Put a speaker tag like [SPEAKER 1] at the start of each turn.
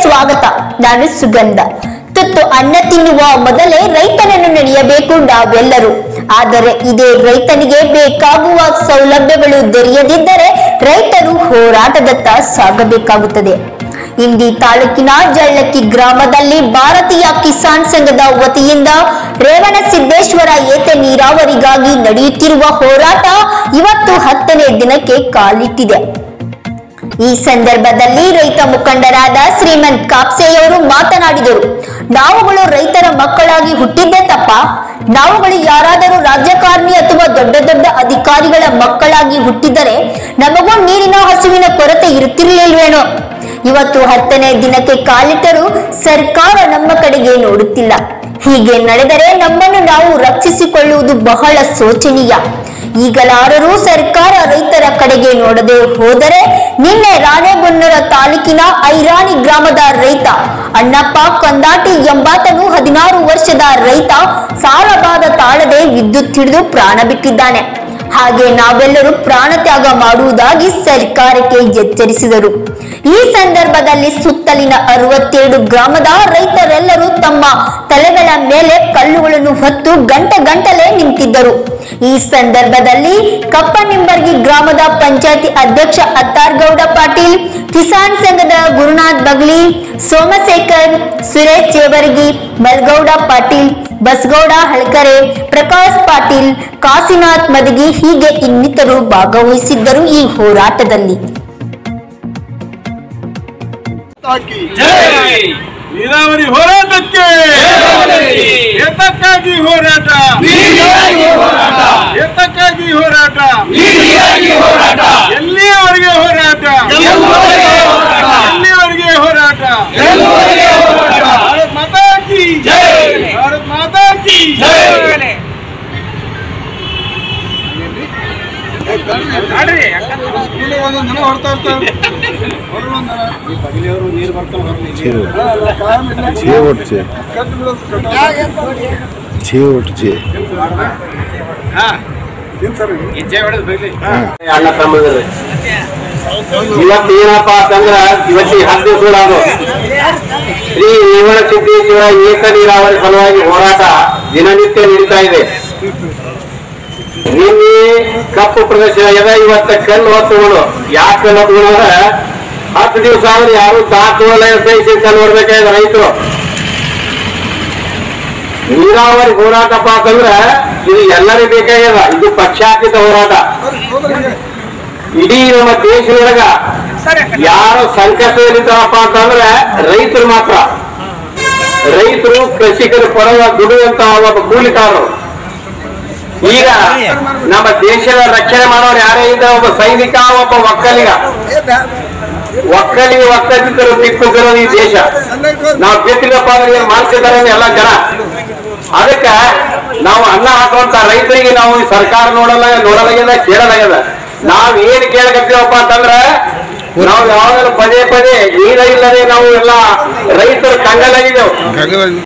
[SPEAKER 1] ಸ್ವಾಗತ ನಾನು ಸುಗಂಧ ತುತ್ತು ಅನ್ನ ತಿನ್ನುವ ಮೊದಲೇ ರೈತನನ್ನು ನೆನೆಯಬೇಕು ನಾವೆಲ್ಲರೂ ಆದರೆ ಇದೇ ರೈತನಿಗೆ ಬೇಕಾಗುವ ಸೌಲಭ್ಯಗಳು ದೊರೆಯದಿದ್ದರೆ ರೈತರು ಹೋರಾಟದತ್ತ ಸಾಗಬೇಕಾಗುತ್ತದೆ ಇಂಡಿ ತಾಲೂಕಿನ ಜಳ್ಳಕ್ಕಿ ಗ್ರಾಮದಲ್ಲಿ ಭಾರತೀಯ ಕಿಸಾನ್ ಸಂಘದ ವತಿಯಿಂದ ರೇವಣ ಸಿದ್ದೇಶ್ವರ ಏತ ನೀರಾವರಿಗಾಗಿ ನಡೆಯುತ್ತಿರುವ ಹೋರಾಟ ಇವತ್ತು ಹತ್ತನೇ ದಿನಕ್ಕೆ ಕಾಲಿಟ್ಟಿದೆ ಈ ಸಂದರ್ಭದಲ್ಲಿ ರೈತ ಮುಖಂಡರಾದ ಶ್ರೀಮಂತ್ ಕಾಪ್ಸೆಯವರು ಮಾತನಾಡಿದರು ನಾವುಗಳು ರೈತರ ಮಕ್ಕಳಾಗಿ ಹುಟ್ಟಿದ್ದೇ ತಪ್ಪ ನಾವುಗಳು ಯಾರಾದರೂ ರಾಜಕಾರಣಿ ಅಥವಾ ದೊಡ್ಡ ದೊಡ್ಡ ಅಧಿಕಾರಿಗಳ ಮಕ್ಕಳಾಗಿ ಹುಟ್ಟಿದರೆ ನಮಗೂ ನೀರಿನ ಹಸುವಿನ ಕೊರತೆ ಇರುತ್ತಿರಲಿಲ್ವೇನೋ ಇವತ್ತು ಹತ್ತನೇ ದಿನಕ್ಕೆ ಕಾಲಿಟ್ಟರೂ ಸರ್ಕಾರ ನಮ್ಮ ಕಡೆಗೆ ನೋಡುತ್ತಿಲ್ಲ ಹೀಗೆ ನಡೆದರೆ ನಮ್ಮನ್ನು ನಾವು ರಕ್ಷಿಸಿಕೊಳ್ಳುವುದು ಬಹಳ ಶೋಚನೀಯ ಈಗಲಾದರೂ ಸರ್ಕಾರ ರೈತರ ಕಡೆಗೆ ನೋಡದೆ ಹೋದರೆ ನಿನ್ನೆ ರಾಣೆಬೆನ್ನೂರ ತಾಲೂಕಿನ ಐರಾಣಿ ಗ್ರಾಮದ ರೈತ ಅಣ್ಣಪ್ಪ ಕಂದಾಟಿ ಎಂಬಾತನು ಹದಿನಾರು ವರ್ಷದ ರೈತ ಸಾಲಬಾಧ ತಾಳದೆ ವಿದ್ಯುತ್ ಹಿಡಿದು ಪ್ರಾಣ ಬಿಟ್ಟಿದ್ದಾನೆ ಹಾಗೆ ನಾವೆಲ್ಲರೂ ಪ್ರಾಣ ತ್ಯಾಗ ಮಾಡುವುದಾಗಿ ಸರ್ಕಾರಕ್ಕೆ ಎಚ್ಚರಿಸಿದರು ಈ ಸಂದರ್ಭದಲ್ಲಿ ಸುತ್ತಲಿನ ಅರವತ್ತೇಳು ಗ್ರಾಮದ ರೈತರೆಲ್ಲರೂ ತಮ್ಮ ತಲೆಗಳ ಮೇಲೆ ಕಲ್ಲುಗಳನ್ನು ಹೊತ್ತು ಗಂಟ ಗಂಟಲೇ ನಿಂತಿದ್ದರು ಈ ಸಂದರ್ಭದಲ್ಲಿ ಕಪ್ಪನಿಂಬರ್ಗಿ ಗ್ರಾಮದ ಪಂಚಾಯತಿ ಅಧ್ಯಕ್ಷ ಅತ್ತಾರ್ಗೌಡ ಪಾಟೀಲ್ ಕಿಸಾನ್ ಸಂಘದ ಗುರುನಾಥ್ ಬಗ್ಲಿ ಸೋಮಶೇಖರ್ ಸುರೇಶ್ ಚೇವರ್ಗಿ ಮಲ್ಗೌಡ ಪಾಟೀಲ್ ಬಸಗೌಡ ಹಳ್ಕರೆ ಪ್ರಕಾಶ್ ಪಾಟೀಲ್ ಕಾಶಿನಾಥ್ ಮದಗಿ ಹೀಗೆ ಇನ್ನಿತರು ಭಾಗವಹಿಸಿದ್ದರು ಈ ಹೋರಾಟದಲ್ಲಿ
[SPEAKER 2] ಹಾಕಿ
[SPEAKER 3] ಜೈ
[SPEAKER 2] ನೀರಾವರಿ ಹೋರಾಟಕ್ಕೆ ಏತಕ್ಕಾಗಿ ಹೋರಾಟ
[SPEAKER 3] ಬೀದಿಯಾಗಿ ಹೋರಾಟ
[SPEAKER 2] ಏತಕ್ಕಾಗಿ ಹೋರಾಟ
[SPEAKER 3] ಬೀದಿಯಾಗಿ ಹೋರಾಟ
[SPEAKER 2] ಎಲ್ಲಿಯವರೆಗೆ ಹೋರಾಟ
[SPEAKER 3] ಎಲ್ಲುವರೆಗೆ ಹೋರಾಟ
[SPEAKER 2] ಎಲ್ಲಿಯವರೆಗೆ ಹೋರಾಟ
[SPEAKER 3] ಎಲ್ಲುವರೆಗೆ ಹೋರಾಟ
[SPEAKER 2] ಭಾರತ್ ಮಾತಾ ಕಿ
[SPEAKER 3] ಜೈ.
[SPEAKER 2] ಭಾರತ್ ಮಾತಾ ಕಿ
[SPEAKER 3] ಜೈ
[SPEAKER 2] ಒಂದೊಂದು ದಿನ ಹೊಡ್ತಾ ಇರ್ತಾರೆ ಹೊರಗೆ ಒಂದನ ನೀರು ಬರ್ತಾವೆ
[SPEAKER 4] छः वोट छः छः वोट छः
[SPEAKER 5] ಅಣ್ಣ ತಮ್ಮಂದಿರು ಇವತ್ತು ಏನಪ್ಪಾ ಅಂತಂದ್ರ ಇವತ್ತಿಗೆ ಹತ್ತು ದಿವಸ ಅದು ಶ್ರೀ ರೇವಣ ಸಿದ್ದೇಶ್ವರ ಏಕ ನೀರಾವರಿ ಸಲುವಾಗಿ ಹೋರಾಟ ದಿನನಿತ್ಯ ನಡೀತಾ ಇದೆ ನಿನ್ನೆ ಕಪ್ಪು ಪ್ರದರ್ಶನ ಆಗ್ಯದ ಇವತ್ತ ಕಲ್ಲು ಹೊತ್ತುಗಳು ಯಾಕೆ ಕಲ್ಲು ಹೊತ್ತುಗಳು ಅಂದ್ರೆ ಹತ್ತು ದಿವಸ ಆದ್ರೆ ಯಾರು ದಾಖಲೆ ಸಹಿಸಿ ಕಲ್ಲು ಹೊಡ್ಬೇಕಾಗಿದೆ ರೈತರು ನೀರಾವರಿ ಹೋರಾಟಪ್ಪ ಅಂತಂದ್ರ ಇದು ಎಲ್ಲರಿಗೂ ಬೇಕಾಗ್ಯದ ಇದು ಪಕ್ಷಾತೀತ ಹೋರಾಟ ಇಡೀ ನಮ್ಮ ದೇಶದೊಳಗ ಯಾರು ಸಂಕಷ್ಟದಲ್ಲಿದ್ದಾರಪ್ಪ ಅಂತಂದ್ರೆ ರೈತರು ಮಾತ್ರ ರೈತರು ಕೃಷಿಕರು ಪರವ ದುಡಿಯುವಂತ ಒಬ್ಬ ಕೂಲಿಕಾರರು ಈಗ ನಮ್ಮ ದೇಶದ ರಕ್ಷಣೆ ಮಾಡೋರು ಯಾರೇ ಇದ್ದಾರೆ ಒಬ್ಬ ಸೈನಿಕ ಒಬ್ಬ ಒಕ್ಕಲಿಗ ಒಕ್ಕಲಿಗ ಒಕ್ಕಲಿಗರು ಬಿತ್ತುತ್ತಿರೋ ಈ ದೇಶ ನಾವು ಬಿತ್ತಿದಪ್ಪ ಅಂದ್ರೆ ಏನ್ ಮಾಡ್ತಿದ್ದಾರೆ ಎಲ್ಲ ಜನ ಅದಕ್ಕ ನಾವು ಅನ್ನ ಹಾಕುವಂತ ರೈತರಿಗೆ ನಾವು ಈ ಸರ್ಕಾರ ನೋಡಲ್ಲ ನೋಡಲಾಗ್ಯದ ಕೇಳಲಾಗ್ಯದ ನಾವ್ ಏನ್ ಕೇಳಕತ್ತೀವಪ್ಪ ಅಂತಂದ್ರ ನಾವು ಯಾವಾಗಲೂ ಪದೇ ಪದೇ ನೀರ ಇಲ್ಲದೆ ನಾವು ಎಲ್ಲ ರೈತರು ಕಂಗಲಾಗಿದ್ದೇವೆ